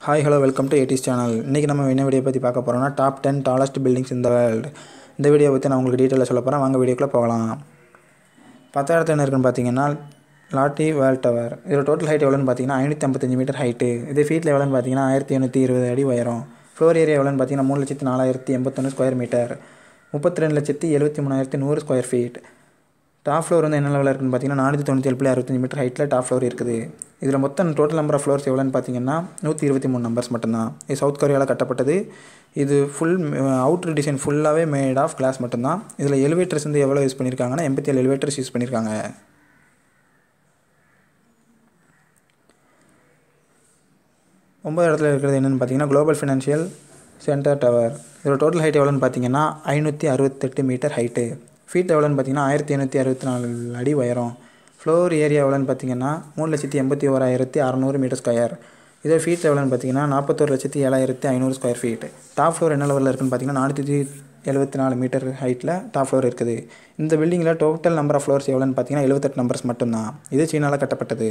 hi hello welcome to ஏடிஸ் channel இன்றைக்கி நம்ம என்ன வீடியோ பற்றி பார்க்க போகிறோம்னா டாப் டென் டாலஸ்ட் பில்டிங்ஸ் இந்த வேர்ல்டு இந்த வீடியோ பற்றி நான் உங்களுக்கு டீட்டெயிலாக சொல்ல போகிறேன் வாங்க வீடியோக்குள்ளே போகலாம் பத்தாயிரத்து என்ன இருக்குன்னு பார்த்தீங்கன்னா லாட்டி வேல் டவர் இதோட டோட்டல் ஹைட் எவ்வளோன்னு பார்த்தீங்கன்னா ஐநூற்றி ஐம்பத்தஞ்சு மீட்டர் ஹைட்டு இது ஃபீட்டில் எவ்வளோன்னு பார்த்தீங்கன்னா ஆயிரத்தி எண்ணூற்றி இருபது அடி உயரம் ஃப்ளோர் ஏரியா எவ்வளோன்னு பார்த்தீங்கன்னா மூணு லட்சத்தி நாலாயிரத்தி எண்பத்தொன்று ஸ்கொயர் மீட்டர் முப்பத்தி ரெண்டு லட்சத்தி எழுபத்தி மூணாயிரத்தி நூறு ஸ்கொயர் ஃபீட் டாப் ஃப்ளோர் வந்து என்ன லெவலில் இருக்குன்னு பார்த்தீங்கன்னா நானூற்றி தொண்ணூற்றி ஏழு புள்ளி அறுபத்தஞ்சு மீட்டர் ஹைட்டில் டாப் ஃப்ளோர் இருக்குது இதில் மொத்தம் டோட்டல் நம்பர் ஆஃப் ஃப்ளோர்ஸ் எவ்வளோன்னு பார்த்தீங்கன்னா நூற்றி இருபத்தி மூணு நம்பர்ஸ் மட்டும்தான் இது சவுத் கொரியாவில் கட்டப்பட்டது இது ஃபுல் அவுட்ரு டிசைன் ஃபுல்லாகவே மேட் ஆஃப் கிளாஸ் மட்டும்தான் இதில் எலிவேட்டர்ஸ் வந்து எவ்வளோ யூஸ் பண்ணியிருக்காங்கன்னா எண்பத்தி ஏழு எலிவேட்டர்ஸ் யூஸ் பண்ணியிருக்காங்க ஒம்பது இடத்துல இருக்கிறது என்னென்னு பார்த்தீங்கன்னா குளோபல் ஃபினான்ஷியல் சென்டர் டவர் இதோட டோட்டல் ஹைட் எவ்வளோன்னு பார்த்தீங்கன்னா ஐநூற்றி அறுபத்தெட்டு மீட்டர் ஹைட்டு ஃபீட் எவ்வளோன்னு பார்த்தீங்கன்னா ஆயிரத்தி எண்ணூற்றி அறுபத்தி நாலு அடி உயரம் ஃப்ளோர் ஏரியா எவ்வளோன்னு பார்த்தீங்கன்னா மூணு லட்சத்தி எண்பத்தி ஓராயிரத்தி அறநூறு மீட்டர் ஸ்கொயர் இதே ஃபீட் எவ்வளோன்னு பார்த்தீங்கன்னா நாற்பத்தோரு லட்சத்தி ஏழாயிரத்தி ஐநூறு ஸ்கொயர் ஃபீட் டாப் ஃப்ளோர் என்ன லெவலில் இருக்குன்னு பார்த்தீங்கன்னா நானூற்றி எழுபத்தி நாலு மீட்டர் ஹைட்டில் டாப் ஃப்ளோர் இருக்குது இந்த பில்டிங்கில் டோட்டல் நம்பர் ஆஃப் ஃப்ளோர்ஸ் எவ்வளோன்னு பார்த்தீங்கன்னா எழுபத்தெட்டு நம்பர்ஸ் மட்டும்தான் இது சீனாவில் கட்டப்பட்டது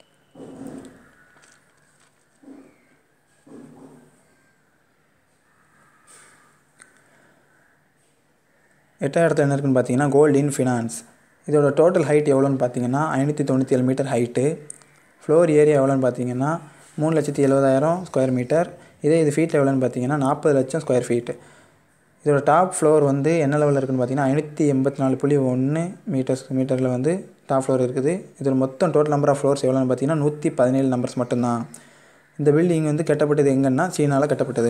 எட்டாவது இடத்துல என்ன இருக்குன்னு பார்த்தீங்கன்னா கோல்ட் இன் ஃபினான்ஸ் இதோட டோட்டல் ஹைட் எவ்வளோன்னு பார்த்தீங்கன்னா ஐநூற்றி தொண்ணூற்றி ஏழு மீட்டர் ஹைட்டு ஃப்ளோர் ஏரியா எவ்வளோன்னு பார்த்தீங்கன்னா மூணு லட்சத்தி எழுபதாயிரம் ஸ்கொயர் மீட்டர் இதே இது ஃபீட் எவ்வளோன்னு பார்த்தீங்கன்னா நாற்பது லட்சம் ஸ்கொயர் ஃபீட் இதோட டாப் ஃப்ளோர் வந்து என்ன லெவலில் இருக்குன்னு பார்த்தீங்கன்னா ஐநூற்றி எண்பத்தி நாலு புள்ளி ஒன்று மீட்டர்ஸ் மீட்டரில் வந்து டாப் ஃப்ளோர் இருக்குது இதில் மொத்தம் டோட்டல் நம்பர் ஆஃப் ஃப்ளோர்ஸ் எவ்வளோன்னு பார்த்தீங்கன்னா நூற்றி பதினேழு நம்பர்ஸ் மட்டும்தான் இந்த பில்டிங் வந்து கட்டப்பட்டது எங்கன்னா சீனாவில் கட்டப்பட்டது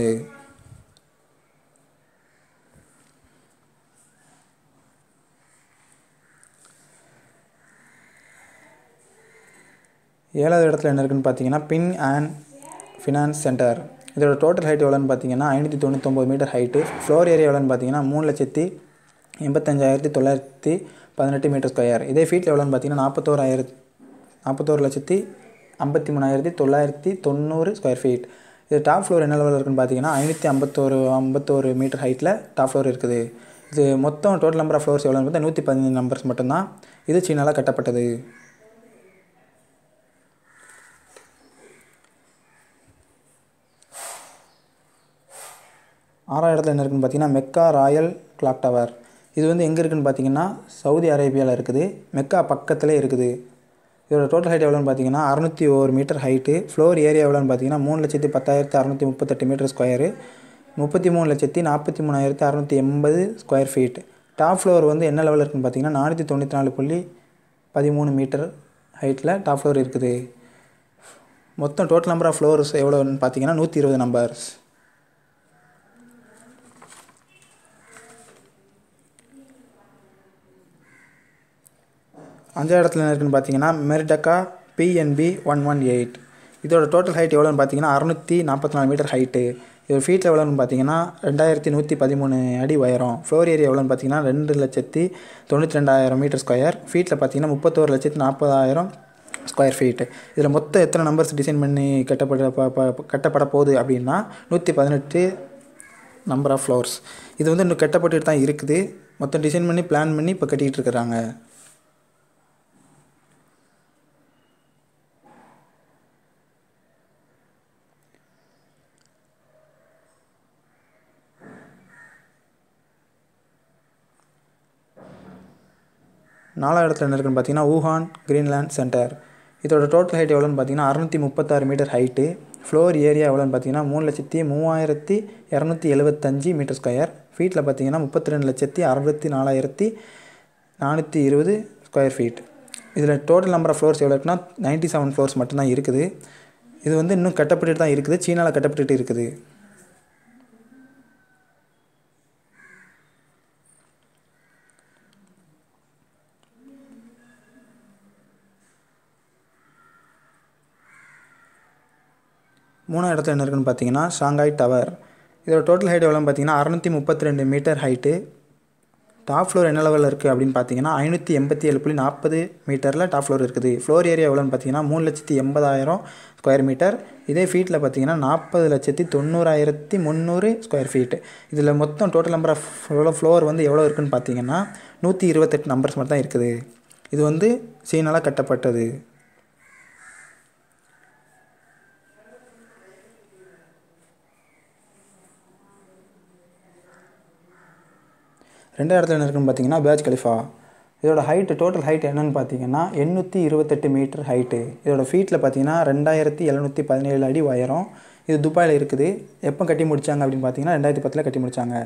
ஏழாவது இடத்துல என்ன இருக்குன்னு பார்த்தீங்கன்னா பின் அண்ட் ஃபினான்ஸ் சென்டர் இதோட டோட்டல் ஹைட் எவ்வளோன்னு பார்த்தீங்கன்னா ஐநூற்றி தொண்ணூத்தொம்பது மீட்டர் ஹைட்டு ஃப்ளோர் ஏரியா எவ்வளோன்னு பார்த்தீங்கன்னா மூணு லட்சத்தி எண்பத்தஞ்சாயிரத்தி தொள்ளாயிரத்தி பதினெட்டு மீட்டர் ஸ்கொயர் இதே ஃபீட்டில் எவ்வளோன்னு பார்த்தீங்கன்னா நாற்பத்தோராயிரத்தி நாற்பத்தோரு லட்சத்தி ஐம்பத்தி மூணாயிரத்தி தொள்ளாயிரத்தி தொண்ணூறு ஸ்கொயர் ஃபீட் இது டாப் ஃப்ளோர் என்ன லெவலில் இருக்குன்னு பார்த்தீங்கன்னா ஐநூற்றி ஐம்பத்தோரு ஐம்பத்தோரு மீட்டர் ஹைட்டில் டாப் ஃப்ளோர் இருக்குது இது மொத்தம் டோட்டல் நம்பர் ஆஃப் ஃப்ளோர்ஸ் எவ்வளோன்னு பார்த்தா நூற்றி பதினஞ்சு நம்பர்ஸ் மட்டும்தான் இது சீனாவில் கட்டப்பட்டது ஆறாவது இடத்துல என்ன இருக்குன்னு பார்த்தீங்கன்னா மெக்கா ராயல் கிளாக் டவர் இது வந்து எங்கே இருக்குதுன்னு பார்த்தீங்கன்னா சவுதி அரேபியாவில் இருக்குது மெக்கா பக்கத்தில் இருக்குது இதோட டோட்டல் ஹைட் எவ்வளோன்னு பார்த்தீங்கன்னா அறநூற்றி ஒரு மீட்டர் ஹைட்டு ஃப்ளோர் ஏரியா எவ்வளோன்னு பார்த்தீங்கன்னா மூணு லட்சத்தி பத்தாயிரத்தி அறநூற்றி முப்பத்தெட்டு மீட்டர் ஸ்கொயரு முப்பத்தி மூணு லட்சத்தி நாற்பத்தி மூணாயிரத்தி அறநூற்றி எண்பது ஸ்கொயர் ஃபீட் டாப் ஃப்ளோர் வந்து என்ன லெவலில் இருக்குன்னு பார்த்தீங்கன்னா நானூற்றி தொண்ணூற்றி நாலு புள்ளி பதிமூணு மீட்டர் ஹைட்டில் டாப் ஃப்ளோர் இருக்குது மொத்தம் டோட்டல் நம்பர் ஆஃப் ஃப்ளோர்ஸ் எவ்வளோன்னு பார்த்தீங்கன்னா நூற்றி இருபது நம்பர்ஸ் அஞ்சாவது இடத்துல என்ன இருக்குன்னு பார்த்தீங்கன்னா Merdeka PNB one one eight இதோட டோட்டல் ஹைட் எவ்வளோன்னு பார்த்தீங்கன்னா அறுநூற்றி நாற்பத்தி நாலு மீட்டர் ஹைட்டு இது ஃபீட்டில் எவ்வளோன்னு பார்த்தீங்கன்னா ரெண்டாயிரத்தி நூற்றி பதிமூணு அடி உயரம் ஃப்ளோர் ஏரியா எவ்வளோன்னு பார்த்தீங்கன்னா ரெண்டு லட்சத்தி தொண்ணூற்றி ரெண்டாயிரம் மீட்டர் ஸ்கொயர் ஃபீட்டில் பார்த்தீங்கன்னா முப்பத்தோரு லட்சத்தி நாற்பதாயிரம் ஸ்கொயர் ஃபீட்டு இதில் மொத்தம் எத்தனை நம்பர்ஸ் டிசைன் பண்ணி கட்டப்பட கட்டப்பட போகுது அப்படின்னா நூற்றி பதினெட்டு நம்பர் ஆஃப் ஃப்ளோர்ஸ் இது வந்து இன்னும் கட்டப்பட்டுட்டு தான் இருக்குது மொத்தம் டிசைன் பண்ணி பிளான் பண்ணி இப்போ கட்டிகிட்டு இருக்கிறாங்க நாலாவது இடத்துல என்ன இருக்குன்னு பார்த்தீங்கன்னா ஊஹான் கிரீன்லேண்ட் சென்டர் இதோட டோட்டல் ஹைட் எவ்வளோன்னு பார்த்தீங்கன்னா அறுநூற்றி முப்பத்தாறு மீட்டர் ஹைட்டு ஃப்ளோர் ஏரியா எவ்வளோன்னு பார்த்தீங்கன்னா மூணு லட்சத்தி மூவாயிரத்தி இரநூத்தி எழுபத்தஞ்சி மீட்டர் ஸ்கொயர் ஃபீட்டில் பார்த்தீங்கன்னா முப்பத்தி ரெண்டு லட்சத்தி அறுபத்தி நாலாயிரத்தி நானூற்றி இருபது ஸ்கொயர் ஃபீட் இதில் டோட்டல் நம்பர் ஆஃப் ஃப்ளோர்ஸ் எவ்வளோ இருக்குன்னா நைன்ட்டி செவன் ஃப்ளோர்ஸ் மட்டும்தான் இருக்குது இது வந்து இன்னும் கட்டப்பட்டு தான் இருக்குது சீனாவில் கட்டப்பட்டு இருக்குது மூணாவது இடத்துல என்ன இருக்குன்னு பார்த்தீங்கன்னா ஷாங்காய் டவர் இதோட டோட்டல் ஹைட் எவ்வளோன்னு பார்த்தீங்கன்னா அறநூற்றி முப்பத்தி ரெண்டு மீட்டர் ஹைட்டு டாப் ஃப்ளோர் என்ன லெவலில் இருக்குது அப்படின்னு பார்த்தீங்கன்னா ஐநூற்றி எண்பத்தி ஏழு புள்ளி நாற்பது மீட்டரில் டாப் ஃப்ளோர் இருக்குது ஃப்ளோர் ஏரியா எவ்வளோன்னு பார்த்தீங்கன்னா மூணு லட்சத்தி எண்பதாயிரம் ஸ்கொயர் மீட்டர் இதே ஃபீட்டில் பார்த்தீங்கன்னா நாற்பது லட்சத்தி தொண்ணூறாயிரத்தி முந்நூறு ஸ்கொயர் ஃபீட் இதில் மொத்தம் டோட்டல் நம்பர் ஆஃப் எவ்வளோ ஃப்ளோர் வந்து எவ்வளோ இருக்குன்னு பார்த்தீங்கன்னா நூற்றி இருபத்தெட்டு நம்பர்ஸ் மட்டும் தான் இருக்குது இது வந்து சீனாவில் கட்டப்பட்டது ரெண்டாவது இடத்துல என்ன இருக்குன்னு பார்த்தீங்கன்னா பேஜ் கலிஃபா இதோட ஹைட்டு டோட்டல் ஹைட் என்னன்னு பார்த்தீங்கன்னா எண்ணூற்றி இருபத்தெட்டு மீட்டர் ஹைட்டு இதோட ஃபீட்டில் பார்த்தீங்கன்னா ரெண்டாயிரத்தி எழுநூற்றி பதினேழு அடி உயரம் இது துபாயில் இருக்குது எப்போ கட்டி முடித்தாங்க அப்படின்னு பார்த்தீங்கன்னா ரெண்டாயிரத்தி பத்தில் கட்டி முடித்தாங்க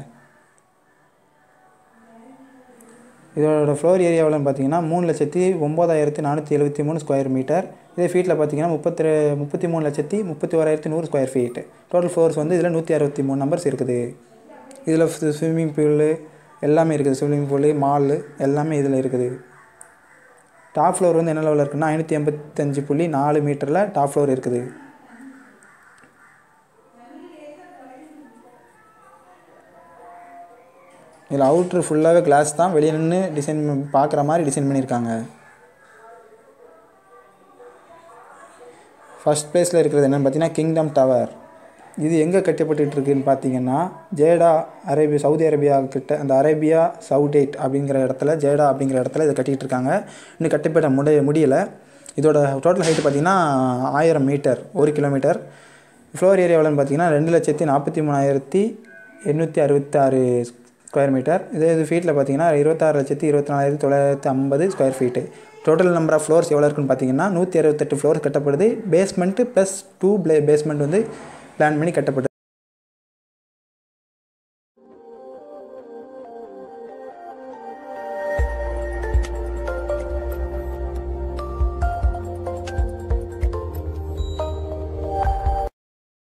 இதோட ஃப்ளோர் ஏரியாவில் பார்த்தீங்கன்னா மூணு லட்சத்தி ஒம்பதாயிரத்தி நானூற்றி எழுபத்தி மூணு ஸ்கொயர் மீட்டர் இதே ஃபீட்டில் பார்த்தீங்கன்னா முப்பத்தி ரெ முப்பத்தி மூணு லட்சத்தி முப்பத்தி ஓராயிரத்தி நூறு ஸ்கொயர் ஃபீட் டோட்டல் ஃப்ளோர்ஸ் வந்து இதில் நூற்றி அறுபத்தி மூணு நம்பர்ஸ் இருக்குது இதில் ஸ்விம்மிங் பூலு எல்லாமே இருக்குது ஸ்விம்மிங் பூலு மாலு எல்லாமே இதில் இருக்குது டாப் ஃப்ளோர் வந்து என்ன லெவலில் இருக்குன்னா ஐநூற்றி எண்பத்தஞ்சு புள்ளி நாலு மீட்டரில் டாப் ஃப்ளோர் இருக்குது இதில் அவுட்ரு ஃபுல்லாகவே கிளாஸ் தான் வெளியே நின்று டிசைன் பார்க்குற மாதிரி டிசைன் பண்ணியிருக்காங்க ஃபஸ்ட் பிளேஸில் இருக்கிறது என்னென்னு பார்த்தீங்கன்னா கிங்டம் டவர் இது எங்கே கட்டப்பட்டுட்டு இருக்குன்னு பார்த்தீங்கன்னா ஜேடா அரேபியா சவுதி அரேபியா கிட்ட அந்த அரேபியா சவுடேட் அப்படிங்கிற இடத்துல ஜேடா அப்படிங்கிற இடத்துல இதை கட்டிகிட்டு இருக்காங்க இன்னும் கட்டிப்பட முடிய முடியலை இதோட டோட்டல் ஹைட்டு பார்த்தீங்கன்னா ஆயிரம் மீட்டர் ஒரு கிலோமீட்டர் ஃப்ளோர் ஏரியா எவ்வளோன்னு பார்த்தீங்கன்னா ரெண்டு லட்சத்தி நாற்பத்தி மூணாயிரத்தி எண்ணூற்றி அறுபத்தாறு ஸ்கொயர் மீட்டர் இதே இது ஃபீட்டில் பார்த்தீங்கன்னா இருபத்தாறு லட்சத்தி இருபத்தி நாலாயிரத்தி தொள்ளாயிரத்தி ஐம்பது square feet total number of floors எவ்வளோ இருக்குன்னு பார்த்தீங்கன்னா நூற்றி அறுபத்தெட்டு ஃப்ளோர்ஸ் கட்டப்படுது basement plus two play basement வந்து பிளான் பண்ணி கட்டப்படுது